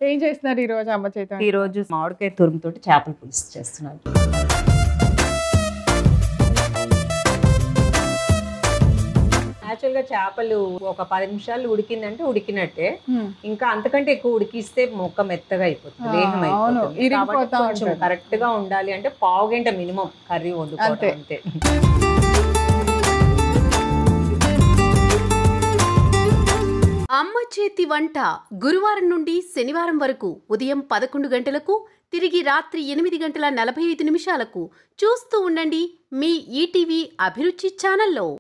ఏం చేస్తున్నారు ఈ రోజు అమ్మ చేత ఈ రోజు మామిడికాయ తురుముతోటి చేపల పులుసు చేస్తున్నాను యాక్చువల్గా చేపలు ఒక పది నిమిషాలు ఉడికిందంటే ఉడికినట్టే హ్మ్. ఇంకా అంతకంటే ఎక్కువ ఉడికిస్తే మొక్క మెత్తగా అయిపోతుంది ఆ, లేహం అవును, అయిపోతుంది ఇరిగిపోతా కాబట్టి కొంచెం ఉంటుంది. కరెక్ట్ గా ఉండాలి అంటే పావు గంట మినిమం కర్రీ అంతే. వండుకోవడం అంతే అమ్మ చేతి వంట గురువారం నుండి శనివారం వరకు ఉదయం పదకొండు గంటలకు తిరిగి రాత్రి ఎనిమిది గంటల నలభై ఐదు నిమిషాలకు చూస్తూ ఉండండి మీ ఈటీవీ అభిరుచి ఛానల్లో